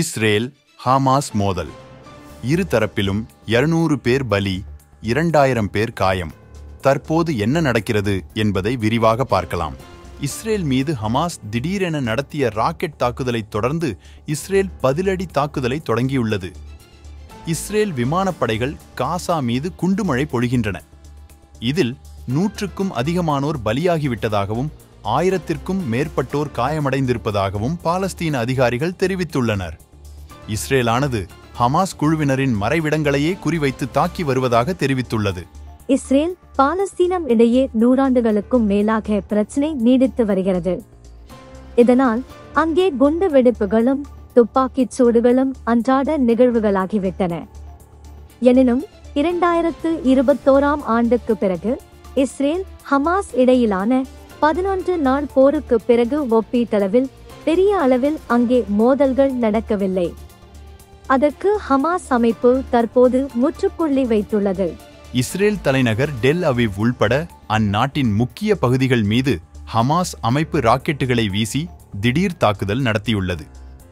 Israel Hamas மோதல் இரு தரப்பிலும் இருநூறு பேர் பலி இரண்டாயிரம் பேர் காயம் தற்போது என்ன நடக்கிறது என்பதை விரிவாக பார்க்கலாம் இஸ்ரேல் மீது ஹமாஸ் திடீரென நடத்திய ராக்கெட் தாக்குதலைத் தொடர்ந்து இஸ்ரேல் பதிலடி தாக்குதலை தொடங்கியுள்ளது இஸ்ரேல் விமானப்படைகள் காசா மீது குண்டுமழை பொழிகின்றன இதில் நூற்றுக்கும் அதிகமானோர் பலியாகிவிட்டதாகவும் ஆயிரத்திற்கும் மேற்பட்டோர் காயமடைந்திருப்பதாகவும் பாலஸ்தீன அதிகாரிகள் தெரிவித்துள்ளனர் இஸ்ரேலானது ஹமாஸ் குழுவினரின் மறைவிடங்களையே குறிவைத்து தாக்கி வருவதாக தெரிவித்துள்ளது இஸ்ரேல் பாலஸ்தீனம் இடையே நூறாண்டுகளுக்கும் மேலாக பிரச்சினை நீடித்து வருகிறது இதனால் அங்கே குண்டு வெடிப்புகளும் துப்பாக்கிச் சூடுகளும் அன்றாட நிகழ்வுகளாகிவிட்டன எனினும் இரண்டாயிரத்து இருபத்தோராம் ஆண்டுக்கு பிறகு இஸ்ரேல் ஹமாஸ் இடையிலான பதினொன்று நாள் போருக்கு பிறகு ஒப்பீட்டளவில் பெரிய அளவில் அங்கே மோதல்கள் நடக்கவில்லை அதற்கு ஹமாஸ் அமைப்பு தற்போது முற்றுப்புள்ளி வைத்துள்ளது இஸ்ரேல் தலைநகர் டெல் அவிவ் உள்பட அந்நாட்டின் முக்கிய பகுதிகள் மீது ஹமாஸ் அமைப்பு ராக்கெட்டுகளை வீசி திடீர் தாக்குதல் நடத்தியுள்ளது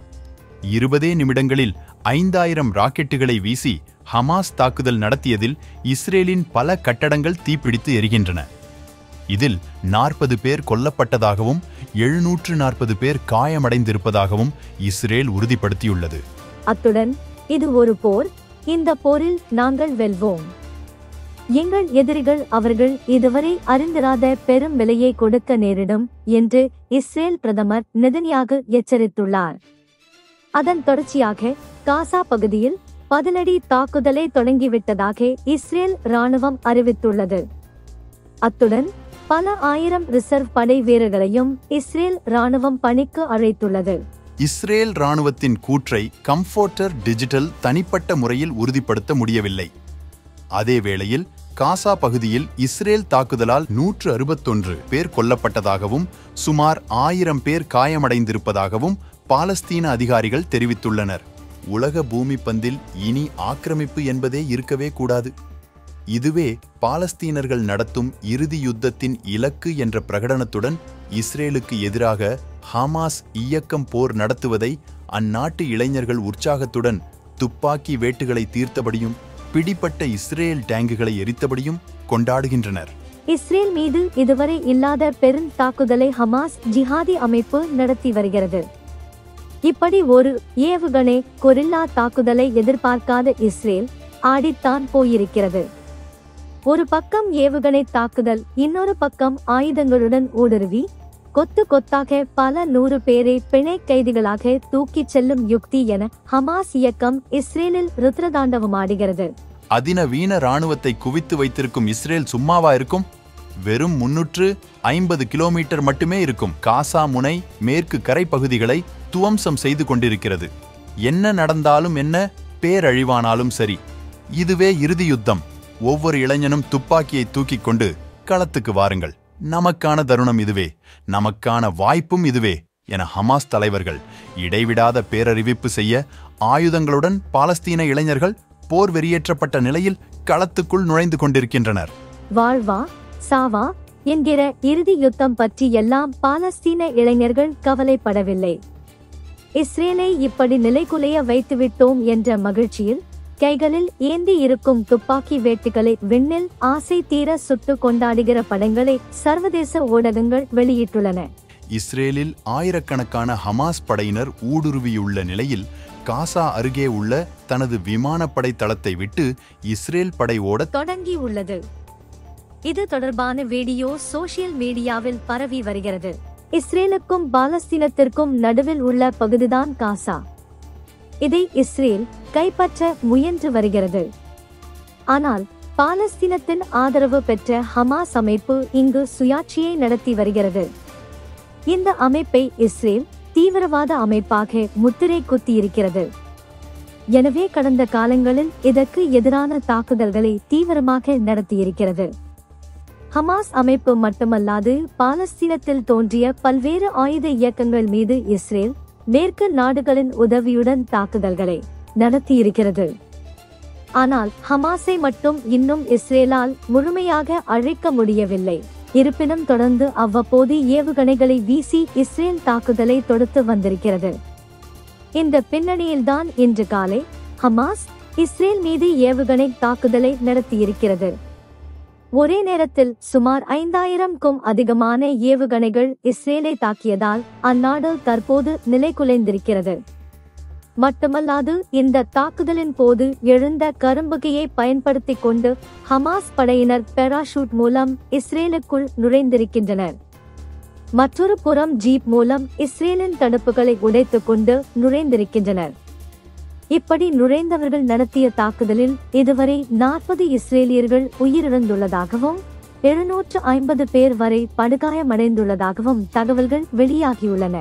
இருபதே நிமிடங்களில் ஐந்தாயிரம் ராக்கெட்டுகளை வீசி ஹமாஸ் தாக்குதல் நடத்தியதில் இஸ்ரேலின் பல கட்டடங்கள் தீப்பிடித்து எரிகின்றன இதில் நாற்பது பேர் கொல்லப்பட்டதாகவும் எழுநூற்று நாற்பது பேர் காயமடைந்திருப்பதாகவும் இஸ்ரேல் உறுதிப்படுத்தியுள்ளது அத்துடன் இது ஒரு போர் இந்த போரில் நாங்கள் வெல்வோம் எங்கள் எதிரிகள் அவர்கள் இதுவரை அறிந்திராத பெரும் விலையை கொடுக்க நேரிடும் என்று இஸ்ரேல் பிரதமர் நெதன்யாகு எச்சரித்துள்ளார் அதன் தொடர்ச்சியாக காசா பகுதியில் பதிலடி தாக்குதலை தொடங்கிவிட்டதாக இஸ்ரேல் ராணுவம் அறிவித்துள்ளது அத்துடன் பல ஆயிரம் ரிசர்வ் படை வீரர்களையும் இஸ்ரேல் ராணுவம் பணிக்கு அழைத்துள்ளது இஸ்ரேல் ராணுவத்தின் கூற்றை கம்ஃபோர்ட்டர் டிஜிட்டல் தனிப்பட்ட முறையில் உறுதிப்படுத்த முடியவில்லை அதே வேளையில் காசா பகுதியில் இஸ்ரேல் தாக்குதலால் நூற்று அறுபத்தொன்று பேர் கொல்லப்பட்டதாகவும் சுமார் ஆயிரம் பேர் காயமடைந்திருப்பதாகவும் பாலஸ்தீன அதிகாரிகள் தெரிவித்துள்ளனர் உலக பூமி பந்தில் இனி ஆக்கிரமிப்பு என்பதே இருக்கவே கூடாது இதுவே பாலஸ்தீனர்கள் நடத்தும் இறுதி யுத்தத்தின் இலக்கு என்ற பிரகடனத்துடன் இஸ்ரேலுக்கு எதிராக ஹமாஸ் இயக்கம் போர் நடத்துவதை அந்நாட்டு இளைஞர்கள் உற்சாகத்துடன் துப்பாக்கி வேட்டுகளை தீர்த்தபடியும் பிடிப்பட்ட இஸ்ரேல் டேங்குகளை எரித்தபடியும் கொண்டாடுகின்றனர் இஸ்ரேல் மீது இதுவரை இல்லாத பெரும் தாக்குதலை ஹமாஸ் ஜிஹாதி அமைப்பு நடத்தி வருகிறது இப்படி ஒரு ஏவுகணை கொரில்லா தாக்குதலை எதிர்பார்க்காத இஸ்ரேல் ஆடித்தான் போயிருக்கிறது ஒரு பக்கம் ஏவுகணை தாக்குதல் இன்னொரு பக்கம் ஆயுதங்களுடன் ஊடுருவி கொத்து கொத்தாக பல நூறு பேரை பிணை கைதிகளாக தூக்கிச் செல்லும் யுக்தி என ஹமாஸ் இயக்கம் இஸ்ரேலில் ருத்ரதாண்டவமாடுகிறது அதிநவீன ராணுவத்தை குவித்து வைத்திருக்கும் இஸ்ரேல் சும்மாவா இருக்கும் வெறும் முன்னூற்று ஐம்பது கிலோமீட்டர் மட்டுமே இருக்கும் காசா முனை மேற்கு கரை பகுதிகளை துவம்சம் செய்து கொண்டிருக்கிறது என்ன நடந்தாலும் என்ன பேரழிவானாலும் சரி இதுவே இறுதி யுத்தம் ஒவ்வொரு இளைஞனும் துப்பாக்கியை தூக்கிக் கொண்டு களத்துக்கு வாருங்கள் நமக்கான தருணம் இதுவே நமக்கான வாய்ப்பும் இதுவே என ஹமாஸ் தலைவர்கள் இடைவிடாத பேரறிவிப்பு செய்ய ஆயுதங்களுடன் பாலஸ்தீன இளைஞர்கள் போர் வெறியேற்றப்பட்ட நிலையில் களத்துக்குள் நுழைந்து கொண்டிருக்கின்றனர் வாழ்வா சாவா என்கிற இறுதி யுத்தம் பற்றி எல்லாம் பாலஸ்தீன இளைஞர்கள் கவலைப்படவில்லை இஸ்ரேலை இப்படி நிலைகுலைய வைத்துவிட்டோம் என்ற மகிழ்ச்சியில் கைகளில் ஏந்தி இருக்கும் துப்பாக்கி வேட்டுகளை விண்ணில் ஆசை தீர சுட்டு கொண்டாடுகிற படங்களை சர்வதேச ஊடகங்கள் வெளியிட்டுள்ளன இஸ்ரேலில் ஆயிரக்கணக்கான ஹமாஸ் படையினர் ஊடுருவியுள்ள நிலையில் காசா அருகே உள்ள தனது விமானப்படை தளத்தை விட்டு இஸ்ரேல் படை ஓட தொடங்கி உள்ளது இது தொடர்பான வீடியோ சோசியல் மீடியாவில் பரவி வருகிறது இஸ்ரேலுக்கும் பாலஸ்தீனத்திற்கும் நடுவில் உள்ள பகுதிதான் காசா இதை இஸ்ரேல் கைப்பற்ற முயன்று வருகிறது ஆனால் பாலஸ்தீனத்தின் ஆதரவு பெற்ற ஹமாஸ் அமைப்பு இங்கு சுயாட்சியை நடத்தி வருகிறது இந்த அமைப்பை இஸ்ரேல் தீவிரவாத அமைப்பாக முத்திரை குத்தியிருக்கிறது எனவே கடந்த காலங்களில் இதற்கு எதிரான தாக்குதல்களை தீவிரமாக நடத்தியிருக்கிறது ஹமாஸ் அமைப்பு மட்டுமல்லாது பாலஸ்தீனத்தில் தோன்றிய பல்வேறு ஆயுத இயக்கங்கள் மீது இஸ்ரேல் மேற்கு நாடுகளின் உதவியுடன் தாக்குதல்களை நடத்தியிருக்கிறது ஆனால் ஹமாஸை மட்டும் இன்னும் இஸ்ரேலால் முழுமையாக அழிக்க முடியவில்லை இருப்பினும் தொடர்ந்து அவ்வப்போது ஏவுகணைகளை வீசி இஸ்ரேல் தாக்குதலை தொடுத்து வந்திருக்கிறது இந்த பின்னணியில்தான் இன்று காலை ஹமாஸ் இஸ்ரேல் மீது ஏவுகணை தாக்குதலை நடத்தியிருக்கிறது ஒரே நேரத்தில் சுமார் ஐந்தாயிரம்க்கும் அதிகமான ஏவுகணைகள் இஸ்ரேலை தாக்கியதால் அந்நாடு தற்போது நிலைகுலைந்திருக்கிறது மட்டுமல்லாது இந்த தாக்குதலின் போது எழுந்த கரும்புகையை பயன்படுத்திக் கொண்டு ஹமாஸ் படையினர் பெராஷூட் மூலம் இஸ்ரேலுக்குள் நுழைந்திருக்கின்றனர் மற்றொரு புறம் ஜீப் மூலம் இஸ்ரேலின் தடுப்புகளை உடைத்துக் கொண்டு நுழைந்திருக்கின்றனர் இப்படி நுழைந்தவர்கள் நடத்திய தாக்குதலில் இதுவரை நாற்பது இஸ்ரேலியர்கள் உயிரிழந்துள்ளதாகவும் எழுநூற்று ஐம்பது பேர் வரை படுகாயமடைந்துள்ளதாகவும் தகவல்கள் வெளியாகியுள்ளன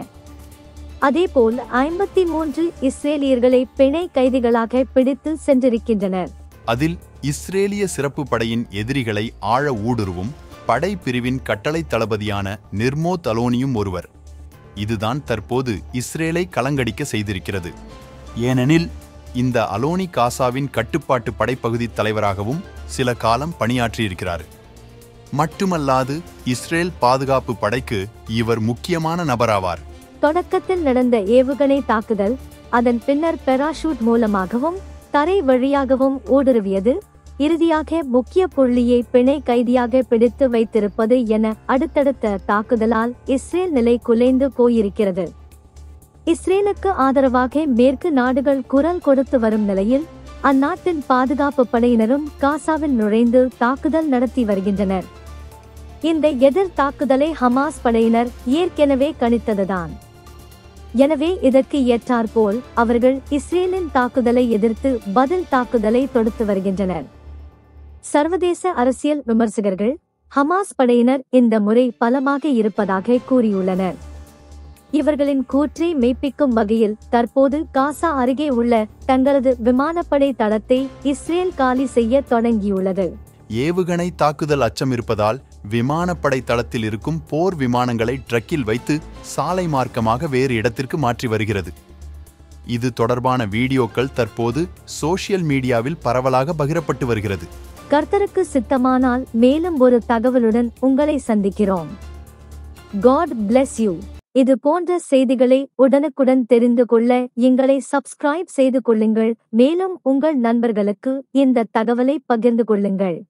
அதேபோல் ஐம்பத்தி மூன்று இஸ்ரேலியர்களை பிணை கைதிகளாக பிடித்து சென்றிருக்கின்றனர் அதில் இஸ்ரேலிய சிறப்பு படையின் எதிரிகளை ஆழ ஊடுருவும் படை பிரிவின் கட்டளை தளபதியான நிர்மோ தலோனியும் ஒருவர் இதுதான் தற்போது இஸ்ரேலை கலங்கடிக்க செய்திருக்கிறது ஏனெனில் இந்த அலோனி காசாவின் கட்டுப்பாட்டு படைப்பகுதி தலைவராகவும் சில காலம் பணியாற்றியிருக்கிறார் மட்டுமல்லாது இஸ்ரேல் பாதுகாப்பு படைக்கு இவர் முக்கியமான நபராவார் தொடக்கத்தில் நடந்த ஏவுகணை தாக்குதல் அதன் பின்னர் பெராஷூட் மூலமாகவும் தரை வழியாகவும் ஊடுருவியது இறுதியாக முக்கிய புள்ளியை பிணை கைதியாக பிடித்து வைத்திருப்பது என அடுத்தடுத்த தாக்குதலால் இஸ்ரேல் நிலை குலைந்து போயிருக்கிறது இஸ்ரேலுக்கு ஆதரவாக மேற்கு நாடுகள் குரல் கொடுத்து வரும் நிலையில் அந்நாட்டின் பாதுகாப்பு படையினரும் காசாவில் நுழைந்து தாக்குதல் நடத்தி வருகின்றனர் இந்த எதிர் தாக்குதலை ஹமாஸ் படையினர் ஏற்கனவே கணித்ததுதான் எனவே இதற்கு ஏற்றாற்போல் அவர்கள் இஸ்ரேலின் தாக்குதலை எதிர்த்து பதில் தாக்குதலை தொடுத்து வருகின்றனர் சர்வதேச அரசியல் விமர்சகர்கள் ஹமாஸ் படையினர் இந்த முறை பலமாக இருப்பதாக கூறியுள்ளனர் இவர்களின் கூற்றை மெய்ப்பிக்கும் வகையில் தற்போது காசா அருகே உள்ள தங்களது விமானப்படை தளத்தை இஸ்ரேல் காலி செய்ய தொடங்கியுள்ளது ஏவுகணை தாக்குதல் அச்சம் இருப்பதால் விமானப்படை தளத்தில் இருக்கும் போர் விமானங்களை ட்ரக்கில் வைத்து சாலை மார்க்கமாக வேறு இடத்திற்கு மாற்றி வருகிறது இது தொடர்பான வீடியோக்கள் தற்போது சோஷியல் மீடியாவில் பரவலாக பகிரப்பட்டு வருகிறது கர்த்தருக்கு சித்தமானால் மேலும் ஒரு தகவலுடன் உங்களை சந்திக்கிறோம் காட் bless யூ இது போன்ற செய்திகளை உடனுக்குடன் தெரிந்து கொள்ள எங்களை சப்ஸ்கிரைப் செய்து கொள்ளுங்கள் மேலும் உங்கள் நண்பர்களுக்கு இந்த தகவலை பகிர்ந்து கொள்ளுங்கள்